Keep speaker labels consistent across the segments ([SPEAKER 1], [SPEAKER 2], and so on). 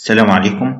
[SPEAKER 1] السلام عليكم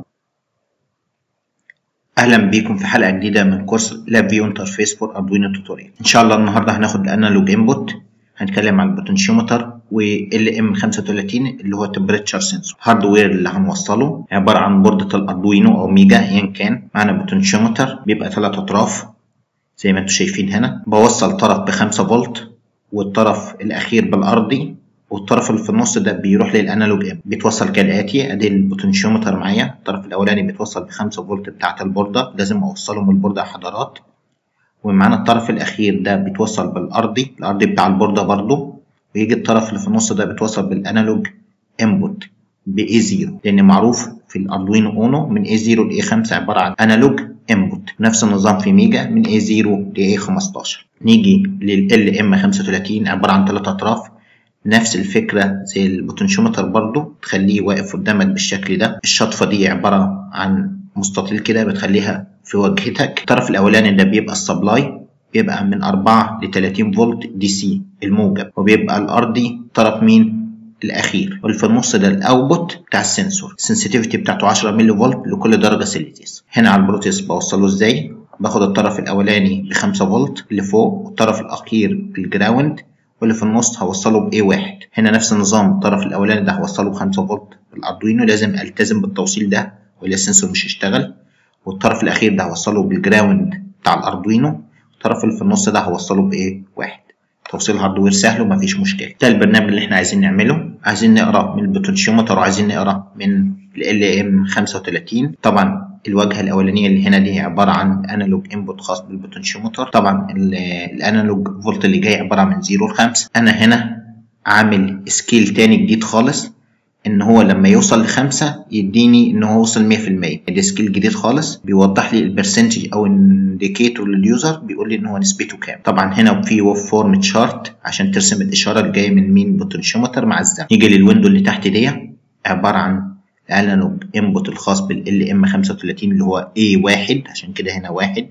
[SPEAKER 1] اهلا بيكم في حلقه جديده من كورس لاب فيو انترفيس فور اردوينو توتوريال ان شاء الله النهارده هناخد الانالوج انبوت هنتكلم عن البوتنشيومتر وال ام 35 اللي هو تمبريتشر سنسور هاردوير اللي هنوصله عباره عن بوردة الاردوينو او ميجا ايا كان معانا بوتنشيومتر بيبقى ثلاث اطراف زي ما انتم شايفين هنا بوصل طرف ب 5 فولت والطرف الاخير بالارضي والطرف اللي في النص ده بيروح للانالوج ام بيتوصل كالاتي ادي البوتنشيومتر معايا الطرف الاولاني بيتوصل ب 5 فولت بتاعه البورده لازم اوصله من البورده يا حضرات ومعانا الطرف الاخير ده بيتوصل بالارضي الارضي بتاع البورده برضو ويجي الطرف اللي في النص ده بيتوصل بالانالوج انبوت ب اي 0 لان معروف في الاردوينو اونو من اي 0 ل اي 5 عباره عن انالوج انبوت نفس النظام في ميجا من اي 0 ل اي 15 نيجي لل ام 35 عباره عن ثلاث اطراف نفس الفكرة زي البوتنشيومتر برضو تخليه واقف قدامك بالشكل ده الشطفة دي عبارة عن مستطيل كده بتخليها في واجهتك الطرف الأولاني ده بيبقى السبلاي بيبقى من 4 ل 30 فولت دي سي الموجب وبيبقى الأرضي طرف مين الأخير واللي في النص ده الأوتبوت بتاع السنسور السنسيتيفيتي بتاعته 10 ملي فولت لكل درجة سيليزيوس هنا على البروتيس بوصله ازاي باخد الطرف الأولاني ب 5 فولت اللي فوق والطرف الأخير بالجراوند واللي في النص هوصله ب A1 هنا نفس النظام الطرف الاولاني ده هوصله ب 5 فولت بالاردوينو لازم التزم بالتوصيل ده والا السنسور مش هيشتغل والطرف الاخير ده هوصله بالجراوند بتاع الاردوينو الطرف اللي في النص ده هوصله ب A1 توصيل هاردوير سهل ومفيش مشكله ده البرنامج اللي احنا عايزين نعمله عايزين نقرا من البوتنشيومتر وعايزين نقرا من ال LM 35 طبعا الواجهه الاولانيه اللي هنا دي عباره عن انالوج انبوت خاص بالبوتنشيومتر طبعا الانالوج فولت اللي جاي عباره من 0 ل 5 انا هنا عامل سكيل تاني جديد خالص ان هو لما يوصل لخمسة يديني ان هو وصل 100% ده سكيل جديد خالص بيوضح لي البرسنتج او انديكيتور لليوزر بيقول لي ان هو نسبته كام طبعا هنا في ويف فورم تشارت عشان ترسم الاشاره اللي جايه من مين بوتنشيومتر مع الزمن نيجي للويندو اللي تحت دي عباره عن الانالوج انبوت الخاص بال ام 35 اللي هو A1 عشان كده هنا واحد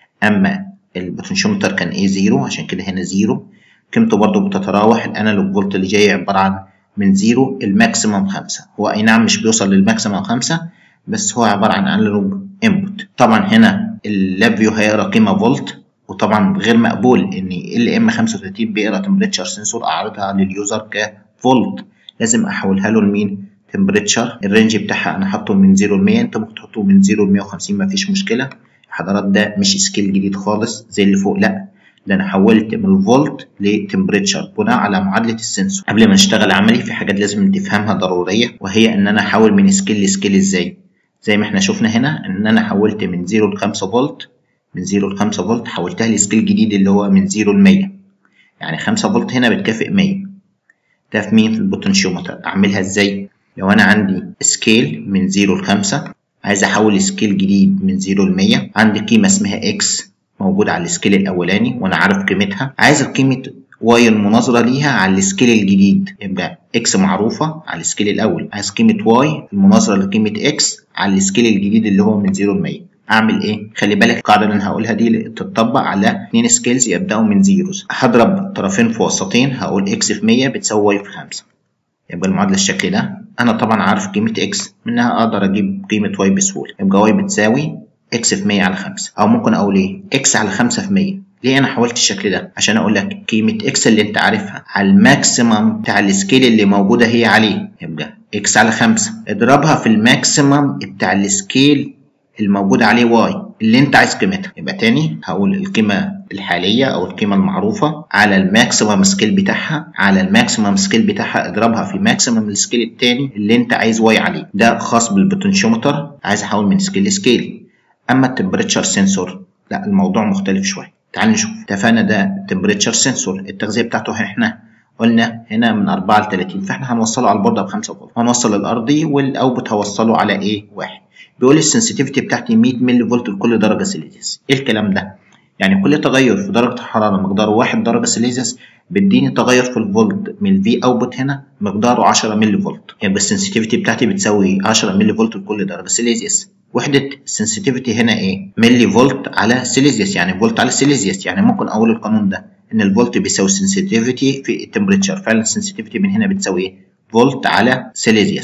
[SPEAKER 1] اما البوتنشيومتر كان A0 عشان كده هنا 0 قيمته برضو بتتراوح الانالوج فولت اللي جاي عباره عن من 0 الماكسيمم 5 هو اي نعم مش بيوصل للماكسيمم 5 بس هو عباره عن انالوج انبوت طبعا هنا اللاب فيو هيقرا قيمه فولت وطبعا غير مقبول ان ال ام 35 بيقرا تمبريتشر سنسور اعرضها لليوزر كفولت لازم احولها له لمين تمبريتشر الرينج بتاعها انا حاطه من 0 ل 100 انت ممكن تحطه من 0 ل 150 مفيش مشكله حضرات ده مش سكيل جديد خالص زي اللي فوق لا ده انا حولت من الفولت لتمبريتشر بناء على معادله السنسور قبل ما نشتغل عملي في حاجات لازم تفهمها ضروريه وهي ان انا احول من سكيل لسكيل ازاي زي ما احنا شفنا هنا ان انا حولت من 0 ل 5 فولت من 0 ل 5 فولت حولتها لسكيل جديد اللي هو من 0 ل 100 يعني 5 فولت هنا بتكافئ 100 ده في مين في البوتنشيومتر اعملها ازاي لو انا عندي سكيل من 0 ل 5 عايز احول سكيل جديد من 0 ل 100 عندي قيمه اسمها اكس موجوده على السكيل الاولاني وانا عارف قيمتها عايز قيمه واي المناظره ليها على السكيل الجديد يبقى اكس معروفه على السكيل الاول عايز قيمه واي المناظره لقيمه اكس على السكيل الجديد اللي هو من 0 ل 100 اعمل ايه خلي بالك القاعده اللي انا هقولها دي تتطبق على اثنين سكيلز يبداوا من زيروز هضرب طرفين في وسطين هقول اكس في 100 بتساوي واي في 5 يبقى المعادله الشكل ده انا طبعا عارف قيمه اكس منها اقدر اجيب قيمه واي بسهوله يبقى واي بتساوي اكس في 100 على 5 او ممكن اقول ايه اكس على 5 في 100 ليه انا حولت الشكل ده عشان اقول لك قيمه اكس اللي انت عارفها على الماكسيمم بتاع السكيل اللي موجوده هي عليه يبقى اكس على 5 اضربها في الماكسيمم بتاع السكيل الموجود عليه واي اللي انت عايز قيمتها يبقى تاني هقول القيمه الحاليه او القيمه المعروفه على الماكسيمم سكيل بتاعها على الماكسيمم سكيل بتاعها اضربها في ماكسيمم السكيل التاني اللي انت عايز واي عليه ده خاص بالبوتنشيومتر عايز احول من سكيل لسكيل اما التمبريتشر سنسور لا الموضوع مختلف شويه تعال نشوف اتفقنا ده التمبريتشر سنسور التغذيه بتاعته احنا قلنا هنا من 4 ل 30 فاحنا هنوصله على البورده ب 5 فولت هنوصل الارضي والاوتبوت هوصله على ايه واحد بيقول لي السنسيتيفيتي بتاعتي 100 ملي فولت لكل درجه سيليزيوس ايه الكلام ده يعني كل تغير في درجه الحراره مقداره 1 درجه سيليزيوس بيديني تغير في الفولت من الفي اوتبوت هنا مقداره 10 ملي فولت يبقى السنسيتيفيتي بتاعتي بتساوي 10 ملي فولت لكل درجه سيليزيوس وحدة السنسيتيفيتي هنا ايه؟ ملي فولت على سيليزيوس يعني فولت على سيليزيوس يعني ممكن اقول القانون ده ان الفولت بيساوي السنسيتيفيتي في التمبريتشر فعلا السنسيتيفيتي من هنا بتساوي ايه؟ فولت على سيليزيوس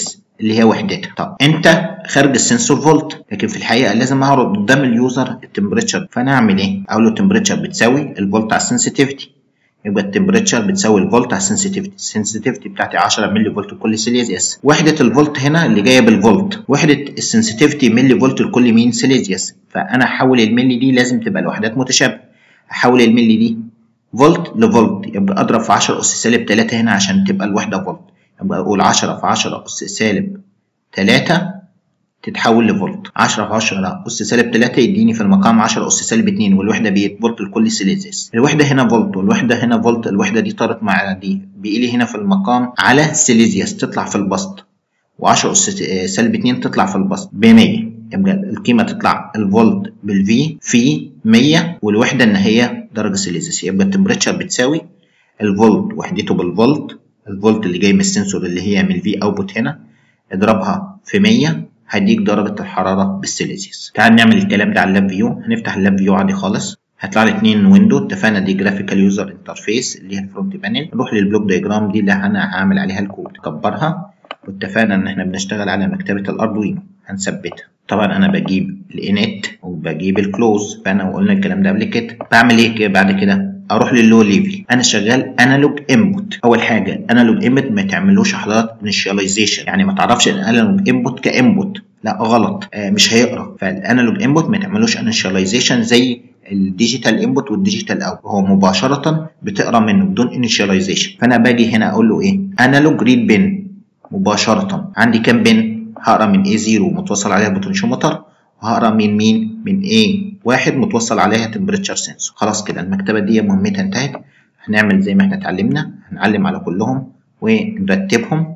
[SPEAKER 1] اللي هي وحدتها طب انت خارج السنسور فولت لكن في الحقيقه لازم اعرض قدام اليوزر التمبريتشر فانا اعمل ايه اقول له التمبريتشر بتساوي الفولت على السنسيتيفيتي يبقى التمبريتشر بتساوي الفولت على السنسيتيفيتي السنسيتيفيتي بتاعتي 10 ملي فولت لكل سيليزيوس وحده الفولت هنا اللي جايه بالفولت وحده السنسيتيفيتي ملي فولت لكل مين سيليزيوس فانا احول الملي دي لازم تبقى الوحدات متشابهه احول الملي دي فولت لفولت يبقى اضرب في 10 اس سالب 3 هنا عشان تبقى الوحده فولت يبقى اقول 10 في 10 اس سالب 3 تتحول لفولت 10 في 10 اس سالب 3 يديني في المقام 10 اس سالب 2 والوحده بقت فولت لكل سيليزيوس الوحده هنا فولت والوحده هنا فولت الوحده دي طارت مع دي بقي لي هنا في المقام على سيليزيوس تطلع في البسط و10 اس سالب 2 تطلع في البسط ب 100 يبقى القيمه تطلع الفولت بالفي في 100 والوحده ان هي درجه سيليزيوس يبقى التمبريتشر بتساوي الفولت وحدته بالفولت الفولت اللي جاي من السنسور اللي هي من الفي اوتبوت هنا اضربها في 100 هديك درجة الحرارة بالسيليزيوس تعال نعمل الكلام ده على اللاب فيو هنفتح اللاب فيو عادي خالص هيطلع لي اتنين ويندو اتفقنا دي جرافيكال يوزر انترفيس اللي هي الفرونت بانل نروح للبلوك دايجرام دي اللي انا هعمل عليها الكود كبرها واتفقنا ان احنا بنشتغل على مكتبة الاردوينو هنثبتها طبعا انا بجيب الانت وبجيب الكلوز فانا وقلنا الكلام ده قبل كده بعمل ايه بعد كده اروح لللو ليفل انا شغال انالوج انبوت اول حاجه الانالوج انبوت ما تعملوش حضرتك انيشاليزيشن يعني ما تعرفش الانالوج انبوت كانبوت لا غلط آه مش هيقرا فالانالوج انبوت ما تعملوش انيشاليزيشن زي الديجيتال انبوت والديجيتال اوت هو مباشره بتقرا منه بدون انيشاليزيشن فانا باجي هنا اقول له ايه انالوج ريد بن مباشره عندي كام بن هقرا من A0 متوصل عليها بوتنشيومتر وهقرا من مين من A واحد متوصل عليها تمبريتشر سنسور خلاص كده المكتبه دي مهمتها انتهت هنعمل زي ما احنا اتعلمنا هنعلم على كلهم ونرتبهم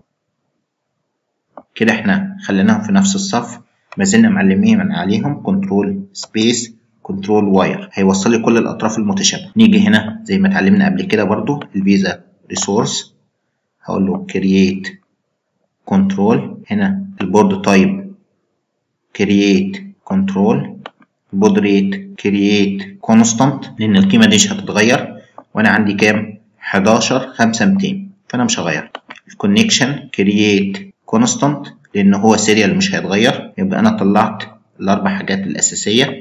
[SPEAKER 1] كده احنا خليناهم في نفس الصف ما زلنا معلمين عليهم كنترول سبيس كنترول واير هيوصل لي كل الاطراف المتشابهه نيجي هنا زي ما اتعلمنا قبل كده برضو الفيزا ريسورس هقول له كرييت كنترول هنا البورد تايب كرييت كنترول البورد ريت كرييت كونستانت لان القيمه دي مش هتتغير وانا عندي كام 11 5 200 فانا مش هغير الكونكشن كرييت كونستانت لان هو سيريال مش هيتغير يبقى انا طلعت الاربع حاجات الاساسيه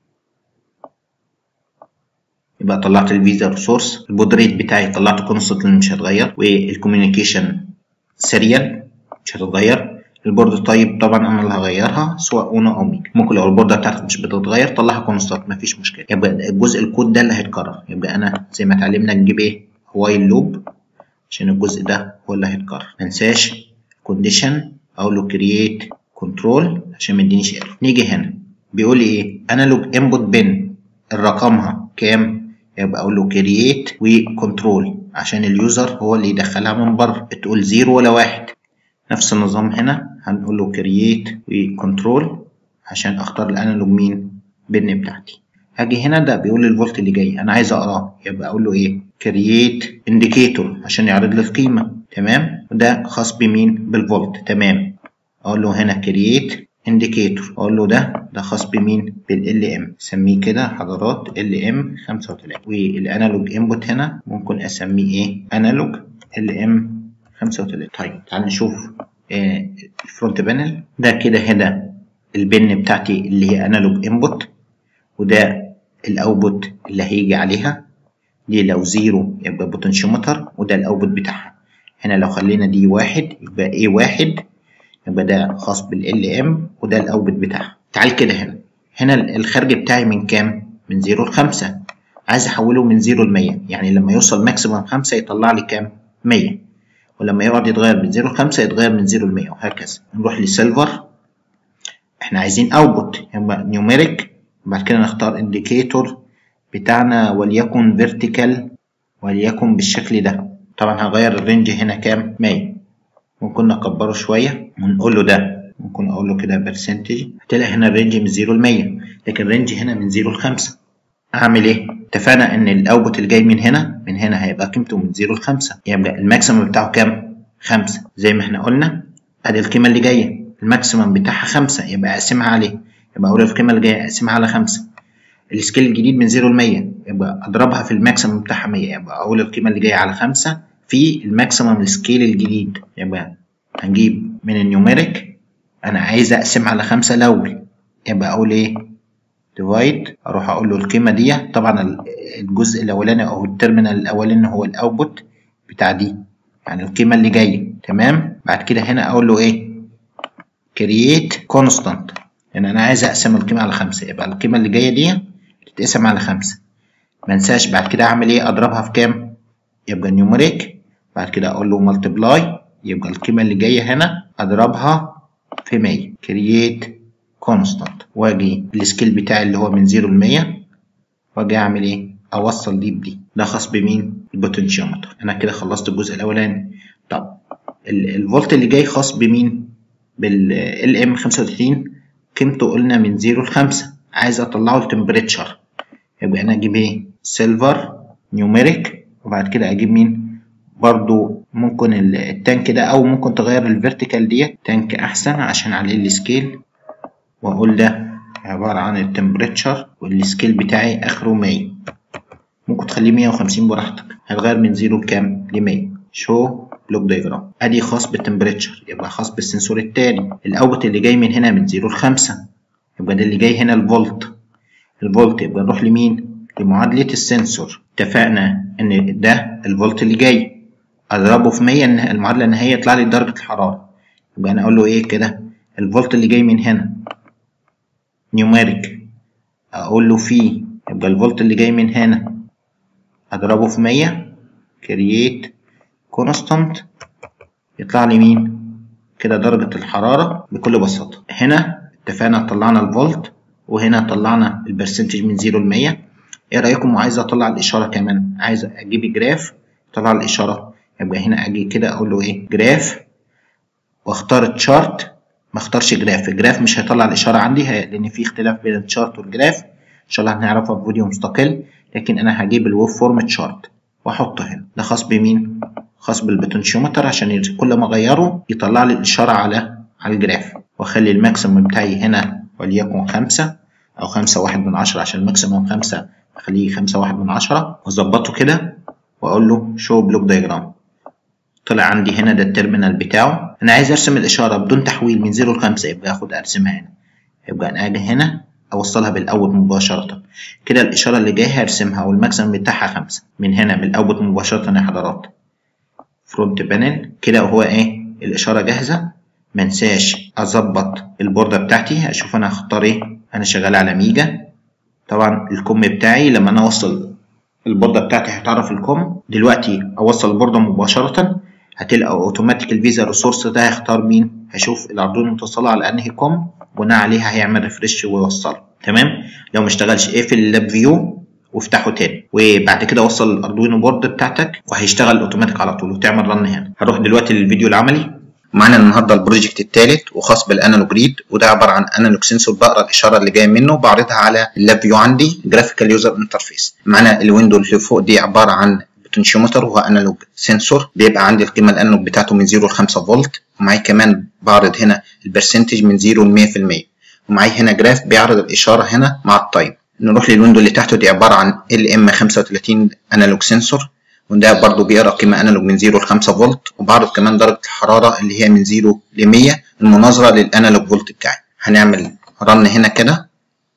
[SPEAKER 1] يبقى طلعت الفيزا ريسورس البود ريت بتاعي طلعت كونستانت اللي مش هيتغير والكوميونيكيشن سيريال مش هتتغير البورد تايب طبعا انا اللي هغيرها سواء اونو او ميجا ممكن لو البورده بتاعتك مش بتتغير طلعها كونستانت مفيش مشكله يبقى الجزء الكود ده اللي هيتكرر يبقى انا زي ما اتعلمنا نجيب ايه وايل لوب عشان الجزء ده هو اللي هيتكرر منساش كونديشن اقول له كرييت كنترول عشان ما يدينيش ايرور نيجي هنا بيقول لي ايه انالوج انبوت بن الرقمها كام يبقى اقول له كرييت وكنترول عشان اليوزر هو اللي يدخلها من بره بتقول زيرو ولا واحد نفس النظام هنا هنقول له كرييت وكنترول عشان اختار الانالوج مين بن بتاعتي هاجي هنا ده بيقول لي الفولت اللي جاي انا عايز اقراه يبقى اقول له ايه كرييت انديكيتور عشان يعرض لي القيمه تمام وده خاص بمين بالفولت تمام اقول له هنا كرييت انديكيتور اقول له ده ده خاص بمين بالال ام سميه كده حضرات ال ام 35 والانالوج انبوت هنا ممكن اسميه ايه انالوج ال ام 35 طيب تعال نشوف آه الفرونت بانل ده كده هنا البن بتاعتي اللي هي انالوج انبوت وده الاوتبوت اللي هيجي عليها دي لو زيرو يبقى بوتنشيومتر وده الاوتبوت بتاعها هنا لو خلينا دي واحد يبقى ايه واحد يبقى ده خاص بال ام وده الاوتبوت بتاعها تعال كده هنا هنا الخارج بتاعي من كام من زيرو لخمسة عايز احوله من زيرو لمية يعني لما يوصل ماكسيمم خمسة يطلع لي كام مية ولما يقعد يتغير من زيرو لخمسة يتغير من زيرو لمية وهكذا نروح لسيلفر احنا عايزين اوتبوت يبقى نيوميريك وبعد كده نختار انديكيتور بتاعنا وليكن فيرتيكال وليكن بالشكل ده طبعا هغير الرينج هنا كام 100 ممكن نكبره شوية ونقول له ده ممكن اقول له كده برسنتج هتلاقي هنا الرينج من 0 ل 100 لكن الرينج هنا من 0 ل 5 اعمل ايه اتفقنا ان الاوتبوت اللي جاي من هنا من هنا هيبقى قيمته من 0 ل 5 يبقى الماكسيمم بتاعه كام 5 زي ما احنا قلنا ادي القيمه اللي جايه الماكسيمم بتاعها 5 يبقى اقسمها عليه يبقى اقول القيمه اللي جايه اقسمها على 5 السكيل الجديد من 0 ل 100 يبقى اضربها في الماكسيمم بتاعها 100 يبقى اقول القيمه اللي جايه على 5 في الماكسيمم سكيل الجديد يبقى هنجيب من النيوميريك انا عايز اقسم على خمسة الاول يبقى اقول ايه ديفايد اروح اقول له القيمة دي طبعا الجزء الاولاني او التيرمينال الاولاني هو الاوتبوت بتاع دي يعني القيمة اللي جاية تمام بعد كده هنا اقول له ايه create constant يعني انا عايز اقسم القيمة على خمسة يبقى القيمة اللي جاية دي تتقسم على خمسة منساش بعد كده اعمل ايه اضربها في كام يبقى نيوميريك بعد كده اقول له ملتبلاي يبقى القيمة اللي جاية هنا اضربها في 100 create constant واجي السكيل بتاعي اللي هو من 0 ل 100 واجي اعمل ايه اوصل دي بدي ده خاص بمين البوتنشيومتر انا كده خلصت الجزء الاولاني طب الفولت اللي جاي خاص بمين بال ام 35 قيمته قلنا من 0 ل 5 عايز اطلعه التمبريتشر يبقى انا اجيب ايه سيلفر نيوميريك وبعد كده اجيب مين برضو ممكن التانك ده او ممكن تغير الفيرتيكال ديت تانك احسن عشان عليه السكيل واقول ده عبارة عن التمبريتشر والسكيل بتاعي اخره 100 ممكن تخليه 150 براحتك هتغير من 0 لكام ل 100 شو بلوك دايجرام ادي خاص بالتمبريتشر يبقى خاص بالسنسور التاني الاوت اللي جاي من هنا من 0 ل 5 يبقى ده اللي جاي هنا الفولت الفولت يبقى نروح لمين لمعادلة السنسور اتفقنا ان ده الفولت اللي جاي اضربه في 100 ان المعادلة النهائية يطلع لي درجة الحرارة يبقى انا اقول له ايه كده الفولت اللي جاي من هنا نيوميريك اقول له فيه يبقى الفولت اللي جاي من هنا اضربه في 100 كرييت كونستانت يطلع لي مين كده درجة الحرارة بكل بساطة هنا اتفقنا طلعنا الفولت وهنا طلعنا البرسنتج من 0 ل 100 ايه رايكم وعايز اطلع الاشاره كمان عايز اجيب جراف طلع الاشاره يبقى هنا اجي كده اقول له ايه جراف واختار تشارت ما اختارش جراف الجراف مش هيطلع الاشاره عندي لان في اختلاف بين التشارت والجراف ان شاء الله هنعرفها في فيديو مستقل لكن انا هجيب الويف فورم تشارت واحطه هنا ده خاص بمين خاص بالبوتنشيومتر عشان كل ما اغيره يطلع لي الاشاره على على الجراف واخلي الماكسيمم بتاعي هنا وليكن خمسة أو خمسة واحد من عشرة عشان الماكسيموم خمسة أخليه خمسة واحد من عشرة وأظبطه كده وأقول له شو بلوك دايجرام طلع عندي هنا ده التيرمينال بتاعه أنا عايز أرسم الإشارة بدون تحويل من زيرو لخمسة يبقى آخد أرسمها هنا يبقى أنا أجي هنا أوصلها بالأوت مباشرة كده الإشارة اللي جاية هرسمها والماكسيمم بتاعها خمسة من هنا من الأوت مباشرة يا حضرات فرونت بانل كده وهو إيه الإشارة جاهزة منساش اظبط البوردة بتاعتي اشوف انا هختار ايه انا شغال على ميجا طبعا الكم بتاعي لما انا اوصل البوردة بتاعتي هتعرف الكم دلوقتي اوصل البوردة مباشرة هتلقى اوتوماتيك الفيزا ريسورس ده هيختار مين هيشوف الاردوينو متصلة على انهي كوم بناء عليها هيعمل ريفرش ويوصله تمام لو مشتغلش اقفل اللاب فيو وافتحه تاني وبعد كده وصل الاردوينو بورد بتاعتك وهيشتغل اوتوماتيك على طول وتعمل رن هنا هروح دلوقتي للفيديو العملي معانا النهارده البروجكت الثالث وخاص بالانالوج ريد وده عباره عن انالوج سنسور بقرا الاشاره اللي جايه منه بعرضها على اللاب فيو عندي جرافيكال يوزر انترفيس معانا الويندو اللي فوق دي عباره عن بوتنشيومتر وهو انالوج سنسور بيبقى عندي القيمه الانالوج بتاعته من 0 ل 5 فولت ومعايا كمان بعرض هنا البرسنتج من 0 ل 100% ومعايا هنا جراف بيعرض الاشاره هنا مع التايم نروح للويندو اللي تحته دي عباره عن ال ام 35 انالوج سنسور وده برضو بيقرا قيمة انالوج من 0 ل 5 فولت وبعرض كمان درجة الحرارة اللي هي من 0 ل 100 المناظرة للانالوج فولت بتاعي هنعمل رن هنا كده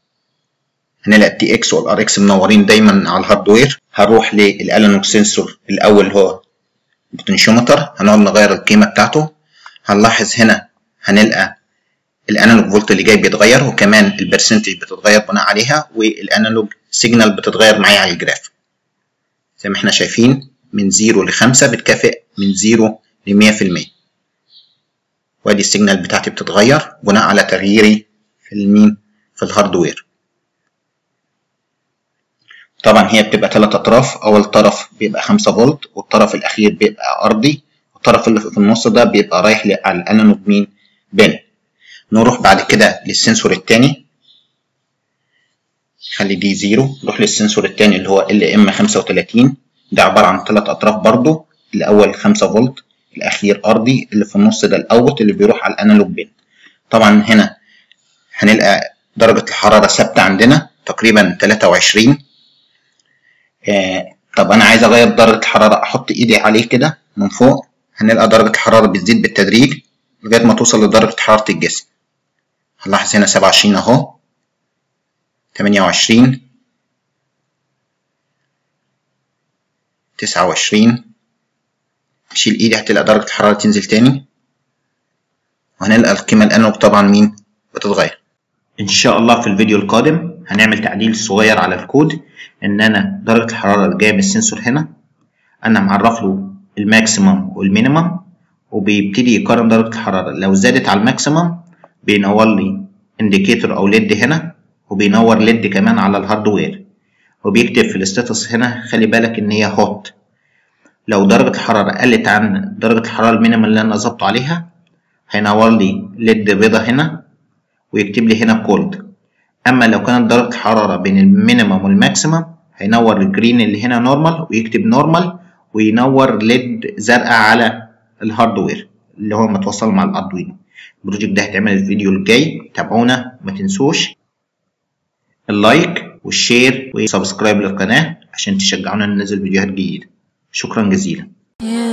[SPEAKER 1] هنلاقي التي اكس والار اكس منورين دايما على الهاردوير هروح للانالوج سنسور الاول اللي هو بوتنشيومتر هنقعد نغير القيمة بتاعته هنلاحظ هنا هنلقى الانالوج فولت اللي جاي بيتغير وكمان البرسنتج بتتغير بناء عليها والانالوج سيجنال بتتغير معايا على الجراف زي ما احنا شايفين من 0 ل 5 بتكافئ من 0 ل 100% وادي السيجنال بتاعتي بتتغير بناء على تغييري في المين في الهاردوير طبعا هي بتبقى ثلاث اطراف اول طرف بيبقى 5 فولت والطرف الاخير بيبقى ارضي والطرف اللي في النص ده بيبقى رايح على الانالوج مين بن نروح بعد كده للسنسور الثاني خلي دي زيرو نروح للسنسور الثاني اللي هو ال ام 35 ده عباره عن ثلاث اطراف برضو الاول 5 فولت الاخير ارضي اللي في النص ده الاوت اللي بيروح على الانالوج بين طبعا هنا هنلقى درجه الحراره ثابته عندنا تقريبا 23 آه طب انا عايز اغير درجه الحراره احط ايدي عليه كده من فوق هنلقى درجة الحرارة بتزيد بالتدريج لغاية ما توصل لدرجة حرارة الجسم هنلاحظ هنا سبعة وعشرين أهو تمانية وعشرين تسعة وعشرين أشيل إيدي هتلاقي درجة الحرارة تنزل تاني وهنلقى القيمة الأنوج طبعا مين بتتغير إن شاء الله في الفيديو القادم هنعمل تعديل صغير على الكود إن أنا درجة الحرارة اللي جاية من السنسور هنا أنا معرف له الماكسيمم والمينيمم وبيبتدي يقارن درجة الحرارة لو زادت على الماكسيمم بينور لي انديكيتور أو ليد هنا وبينور ليد كمان على الهاردوير وبيكتب في الستاتس هنا خلي بالك إن هي هوت لو درجة الحرارة قلت عن درجة الحرارة المينيمم اللي أنا ظبطه عليها هينور لي ليد بيضة هنا ويكتب لي هنا كولد أما لو كانت درجة الحرارة بين المينيمم والماكسيمم هينور الجرين اللي هنا نورمال ويكتب نورمال وينور ليد زرقاء على الهاردوير اللي هو متوصل مع الأردوينو البروجكت ده هيتعمل الفيديو الجاي تابعونا ما تنسوش اللايك والشير وسبسكرايب للقناة عشان تشجعونا ننزل فيديوهات جديدة شكرا جزيلا